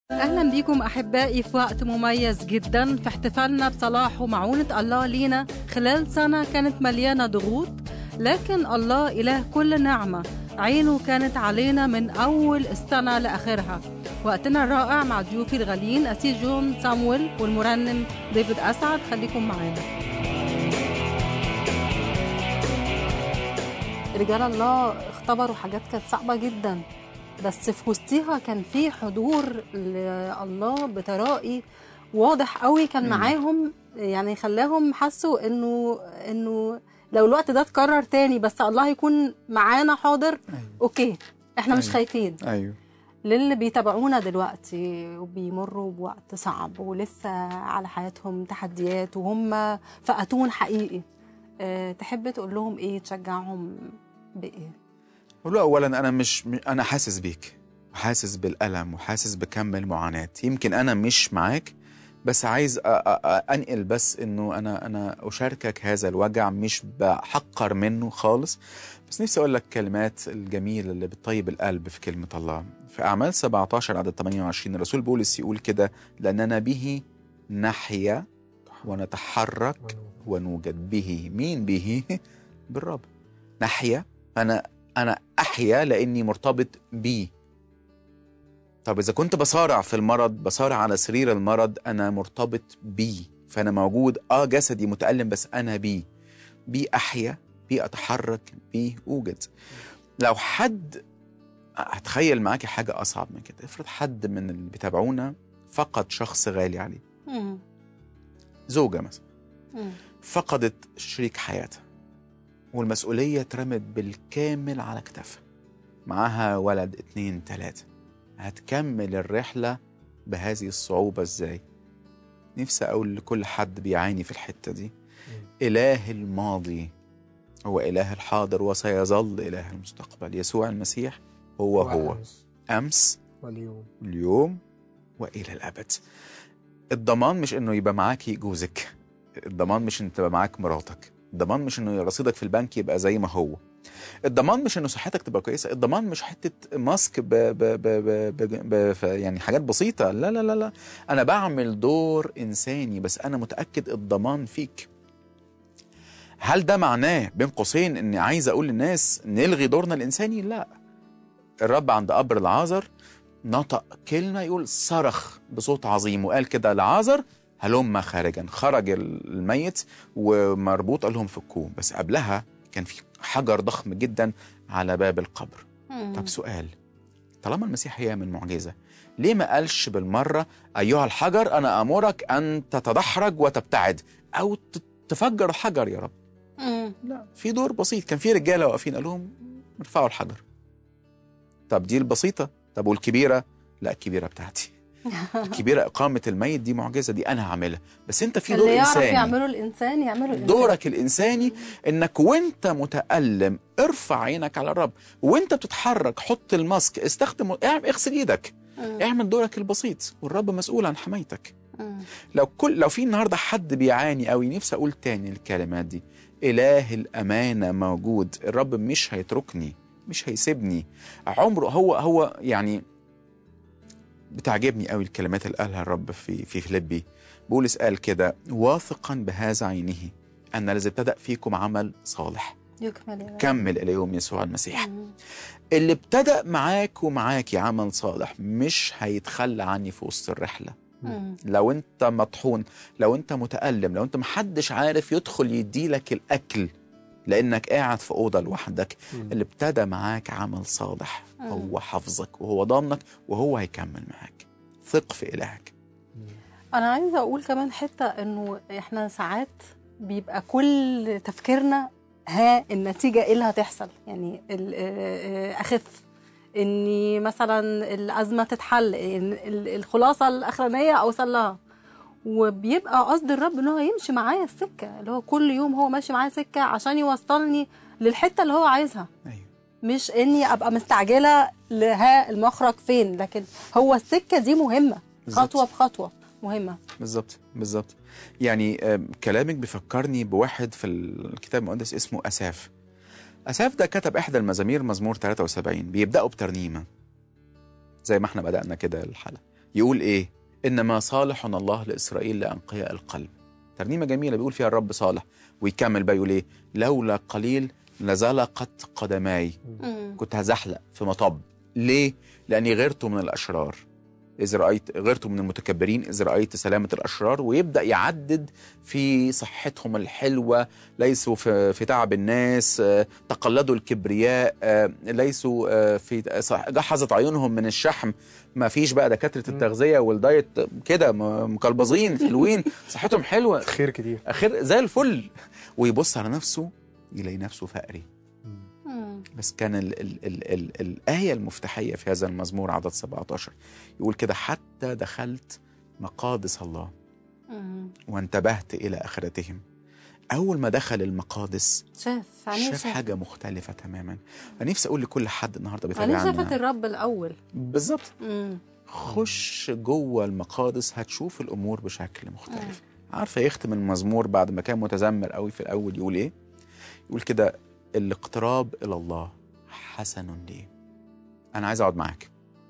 أهلا بيكم أحبائي في وقت مميز جدا في احتفالنا بصلاح ومعونة الله لينا خلال سنة كانت مليانة ضغوط لكن الله إله كل نعمة عينه كانت علينا من أول السنة لآخرها وقتنا الرائع مع ضيوفي الغاليين أسيس جون سامويل والمرنم ديفيد أسعد خليكم معانا رجال الله اختبروا حاجات كانت صعبة جدا بس في وسطيها كان في حضور لله بترائي واضح قوي كان مم. معاهم يعني خلاهم حسوا انه انه لو الوقت ده اتكرر تاني بس الله يكون معانا حاضر ايوه اوكي احنا مش أيوة. خايفين ايوه للي بيتابعونا دلوقتي وبيمروا بوقت صعب ولسه على حياتهم تحديات وهم في اتون حقيقي أه تحب تقول لهم ايه تشجعهم بايه قول له اولا انا مش م- انا حاسس بيك وحاسس بالالم وحاسس بكم المعاناه يمكن انا مش معاك بس عايز أ- أ- أ- انقل بس انه انا انا اشاركك هذا الوجع مش بحقر منه خالص بس نفسي اقول لك كلمات الجميله اللي بتطيب القلب في كلمه الله في اعمال 17 عدد 28 الرسول بولس يقول كده لاننا به نحيا ونتحرك ونوجد به مين به بالرب نحيا انا انا احيا لاني مرتبط بيه طب اذا كنت بصارع في المرض بصارع على سرير المرض انا مرتبط بيه فانا موجود اه جسدي متالم بس انا بيه بيه احيا بيه اتحرك بيه اوجد لو حد هتخيل معاكي حاجه اصعب من كده افرض حد من اللي بيتابعونا فقد شخص غالي عليه مم. زوجه مثلا مم. فقدت شريك حياتها والمسؤولية اترمت بالكامل على كتافها معاها ولد اتنين تلاتة هتكمل الرحلة بهذه الصعوبة ازاي نفسي اقول لكل حد بيعاني في الحتة دي اله الماضي هو اله الحاضر وسيظل اله المستقبل يسوع المسيح هو هو وأمس امس واليوم اليوم والى الابد الضمان مش انه يبقى معاكي جوزك الضمان مش انه تبقى معاك مراتك الضمان مش انه رصيدك في البنك يبقى زي ما هو الضمان مش انه صحتك تبقى كويسه الضمان مش حته ماسك ب ب ب ب ب ب ف- يعني حاجات بسيطه لا لا لا لا انا بعمل دور انساني بس انا متاكد الضمان فيك هل ده معناه بين قوسين اني عايز اقول للناس نلغي دورنا الانساني لا الرب عند قبر العازر نطق كلمة يقول صرخ بصوت عظيم وقال كده لعازر هلم خارجا خرج الميت ومربوط قال لهم فكوه بس قبلها كان في حجر ضخم جدا على باب القبر مم. طب سؤال طالما المسيح هي من معجزة ليه ما قالش بالمرة أيها الحجر أنا أمرك أن تتدحرج وتبتعد أو ت- تفجر الحجر يا رب مم. لا في دور بسيط كان في رجاله واقفين قال لهم ارفعوا الحجر طب دي البسيطه طب والكبيره لا الكبيره بتاعتي الكبيره اقامه الميت دي معجزه دي انا هعملها بس انت في دور اللي يعرف انساني يعمله الانسان يعمله الانسان دورك الانساني انك وانت متالم ارفع عينك على الرب وانت بتتحرك حط الماسك استخدم اعمل اغسل ايدك مم. اعمل دورك البسيط والرب مسؤول عن حمايتك مم. لو كل لو في النهارده حد بيعاني قوي نفسي اقول تاني الكلمات دي اله الامانه موجود الرب مش هيتركني مش هيسيبني عمره هو هو يعني بتعجبني قوي الكلمات اللي قالها الرب في في فيليبي بولس قال كده واثقا بهذا عينه ان الذي ابتدأ فيكم عمل صالح يكمل يا رب. كمل الى يوم يسوع المسيح مم. اللي ابتدأ معاك ومعاكي عمل صالح مش هيتخلى عني في وسط الرحله مم. لو انت مطحون لو انت متألم لو انت محدش عارف يدخل يديلك الأكل لأنك قاعد في أوضة لوحدك اللي ابتدى معاك عمل صالح مم. هو حافظك وهو ضامنك وهو هيكمل معاك ثق في إلهك انا عايزه اقول كمان حته انه احنا ساعات بيبقى كل تفكيرنا ها النتيجه ايه اللي هتحصل يعني ال- آه، آه، اخف اني مثلا الازمه تتحل إن ال- الخلاصه الاخرانيه اوصل لها وبيبقى قصد الرب ان هو يمشي معايا السكه اللي هو كل يوم هو ماشي معايا سكه عشان يوصلني للحته اللي هو عايزها أيوه مش اني ابقى مستعجله لها المخرج فين لكن هو السكه دي مهمه بالظبط. خطوه بخطوه مهمه بالظبط بالظبط يعني آم، كلامك بيفكرني بواحد في الكتاب المقدس اسمه أساف أساف ده كتب إحدى المزامير مزمور 73 بيبدأوا بترنيمة زي ما احنا بدأنا كده الحلقة يقول ايه انما صالح الله لاسرائيل لانقياء القلب ترنيمه جميله بيقول فيها الرب صالح ويكمل بقى يقول ايه لولا قليل لزلقت قدماي مم. كنت هزحلق في مطب ليه لاني غيرت من الاشرار إذ رأيت غيرت من المتكبرين إذ رأيت سلامة الأشرار ويبدأ يعدد في صحتهم الحلوة ليسوا في, في تعب الناس آه، تقلدوا الكبرياء آه، ليسوا آه، في صح- جحظت عيونهم من الشحم ما فيش بقى دكاترة التغذية والدايت كده م- مكلبظين حلوين صحتهم حلوة خير كتير أخير زي الفل ويبص على نفسه يلاقي نفسه فقري مم. بس كان ال ال ال ال الآية المفتاحية في هذا المزمور عدد 17 يقول كده حتى دخلت مقادس الله مم. وانتبهت إلى آخرتهم أول ما دخل المقادس شاف عينيه شاف حاجة مختلفة تماما أنا نفسي أقول لكل حد النهاردة عينيه شافت بيتابعنا الرب الاول بالظبط مم. خش جوه المقادس هتشوف الأمور بشكل مختلف عارفة يختم المزمور بعد ما كان متذمر قوي في الأول يقول إيه يقول كده الاقتراب إلى الله حسن لي أنا عايز أقعد معاك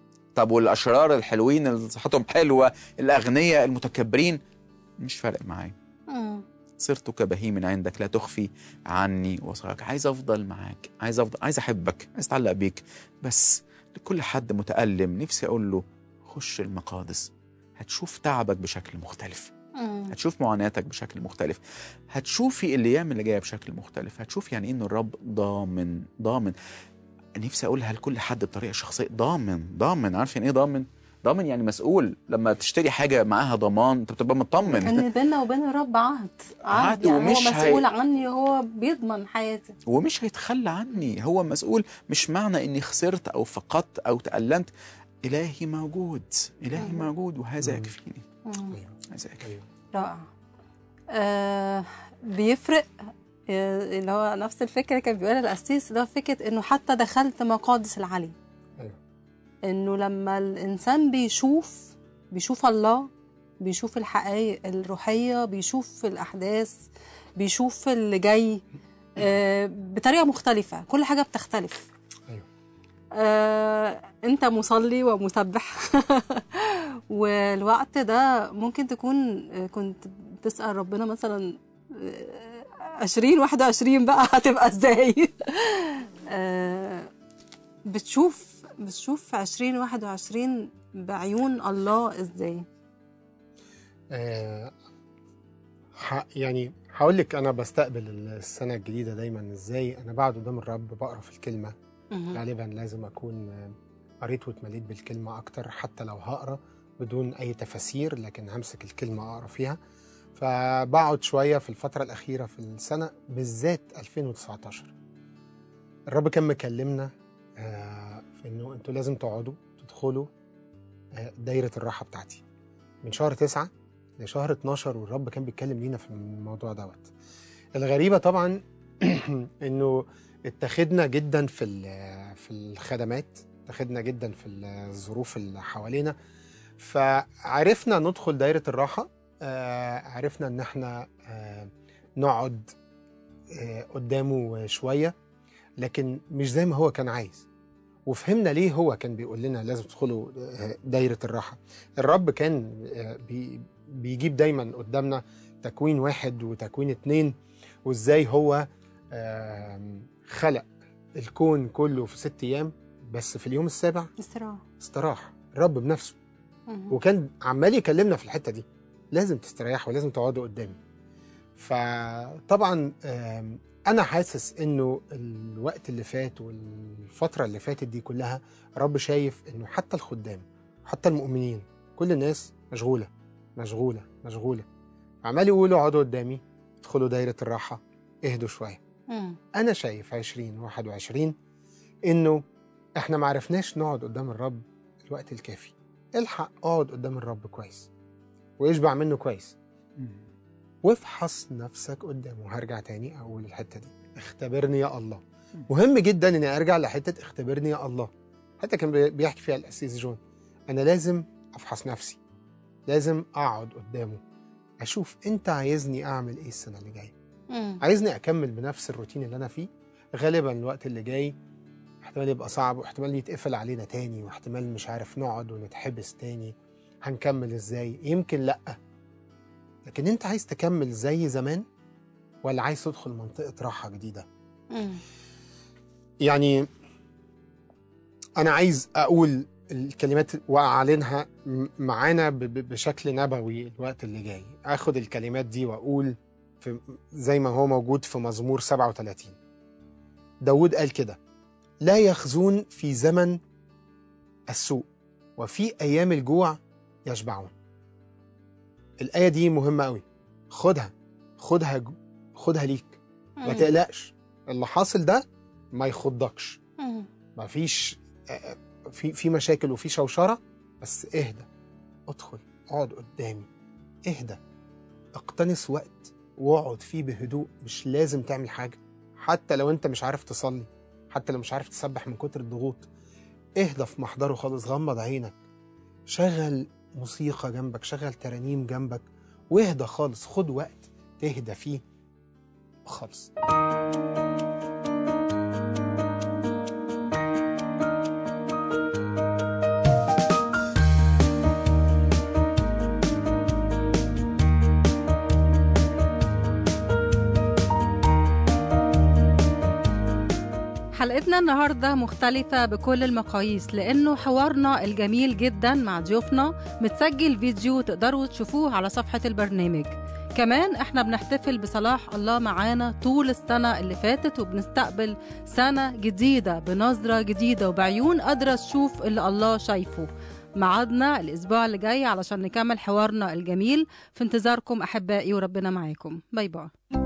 طب والأشرار الحلوين اللي صحتهم حلوة الأغنياء المتكبرين مش فارق معايا مم. صرت كبهيم عندك لا تخفي عني وصاك عايز افضل معاك عايز افضل عايز احبك عايز اتعلق بيك بس لكل حد متألم نفسي اقول له خش المقادس هتشوف تعبك بشكل مختلف مم. هتشوف معاناتك بشكل مختلف هتشوفي الايام اللي جايه بشكل مختلف هتشوف يعني انه الرب ضامن ضامن نفسي اقولها لكل حد بطريقه شخصيه ضامن ضامن عارفين ايه ضامن ضامن يعني مسؤول لما تشتري حاجه معاها ضمان انت بتبقى مطمن ان بيننا وبين الرب عهد عهد يعني ومش هو هي- مسؤول عني هو بيضمن حياتي ومش هيتخلى عني هو مسؤول مش معنى اني خسرت او فقدت او تألمت إلهي موجود إلهي مم. موجود وهذا مم. يكفيني مم. ايوه هذا يكفي ايوه رائع آه بيفرق آه، اللي هو نفس الفكره كان بيقولها القسيس اللي هو فكره انه حتى دخلت مقادس العلي ايوه انه لما الانسان بيشوف بيشوف الله بيشوف الحقائق الروحيه بيشوف الاحداث بيشوف اللي جاي آه، بطريقه مختلفه كل حاجه بتختلف ايوه آه، انت مصلي ومسبح والوقت ده ممكن تكون آه، كنت بتسأل ربنا مثلا آه، عشرين واحدة وعشرين بقى هتبقى ازاي آه، بتشوف بتشوف عشرين واحد وعشرين بعيون الله ازاي آه، ح- يعني هقول لك انا بستقبل السنه الجديده دايما ازاي انا بقعد قدام الرب بقرا في الكلمه مهم. غالبا لازم اكون آه، قريت واتمليت بالكلمه اكتر حتى لو هقرا بدون اي تفاسير لكن همسك الكلمه اقرا فيها فبقعد شويه في الفتره الاخيره في السنه بالذات 2019 الرب كان مكلمنا آه، في انه انتوا لازم تقعدوا تدخلوا آه، دايره الراحه بتاعتي من شهر تسعة لشهر 12 والرب كان بيتكلم لينا في الموضوع دوت الغريبه طبعا انه اتخذنا جدا في ال- في الخدمات اتخذنا جدا في الظروف اللي حوالينا فعرفنا ندخل دايره الراحه آه، عرفنا ان احنا آه، نقعد آه، قدامه شويه لكن مش زي ما هو كان عايز وفهمنا ليه هو كان بيقول لنا لازم تدخلوا آه، دايره الراحه الرب كان آه، بي- بيجيب دايما قدامنا تكوين واحد وتكوين اتنين وازاي هو آم، خلق الكون كله في ست ايام بس في اليوم السابع استراحة استراح الرب بنفسه مهم. وكان عمال يكلمنا في الحته دي لازم تستريحوا ولازم تقعدوا قدامي فطبعا آم، انا حاسس انه الوقت اللي فات والفتره اللي فاتت دي كلها رب شايف انه حتى الخدام حتى المؤمنين كل الناس مشغوله مشغوله مشغوله عمال يقولوا اقعدوا قدامي ادخلوا دايره الراحه اهدوا شويه مم. انا شايف 20 21 انه احنا ما عرفناش نقعد قدام الرب الوقت الكافي الحق اقعد قدام الرب كويس واشبع منه كويس وافحص نفسك قدامه هرجع تاني اقول الحته دي اختبرني يا الله مهم جدا اني ارجع لحته اختبرني يا الله حتى كان بي- بيحكي فيها الاسيس جون انا لازم افحص نفسي لازم اقعد قدامه اشوف انت عايزني اعمل ايه السنه اللي جايه مم. عايزني اكمل بنفس الروتين اللي انا فيه غالبا الوقت اللي جاي احتمال يبقى صعب واحتمال يتقفل علينا تاني واحتمال مش عارف نقعد ونتحبس تاني هنكمل ازاي يمكن لا لكن انت عايز تكمل زي زمان ولا عايز تدخل منطقه راحه جديده مم. يعني انا عايز اقول الكلمات واعلنها م- معانا ب- ب- بشكل نبوي الوقت اللي جاي اخد الكلمات دي واقول في زي ما هو موجود في مزمور 37 داود قال كده لا يخزون في زمن السوء وفي ايام الجوع يشبعون الايه دي مهمه قوي خدها خدها ج- خدها ليك ما مم. تقلقش اللي حاصل ده ما يخضكش مم. ما فيش آه، في في مشاكل وفي شوشره بس اهدى ادخل اقعد قدامي اهدى اقتنص وقت واقعد فيه بهدوء مش لازم تعمل حاجه حتى لو انت مش عارف تصلي حتى لو مش عارف تسبح من كتر الضغوط اهدى في محضره خالص غمض عينك شغل موسيقى جنبك شغل ترانيم جنبك واهدى خالص خد وقت تهدى فيه خالص حلقتنا النهاردة مختلفة بكل المقاييس لأنه حوارنا الجميل جدا مع ضيوفنا متسجل فيديو تقدروا تشوفوه على صفحة البرنامج كمان احنا بنحتفل بصلاح الله معانا طول السنة اللي فاتت وبنستقبل سنة جديدة بنظرة جديدة وبعيون قادرة تشوف اللي الله شايفه ميعادنا الأسبوع اللي جاي علشان نكمل حوارنا الجميل في انتظاركم أحبائي وربنا معاكم باي باي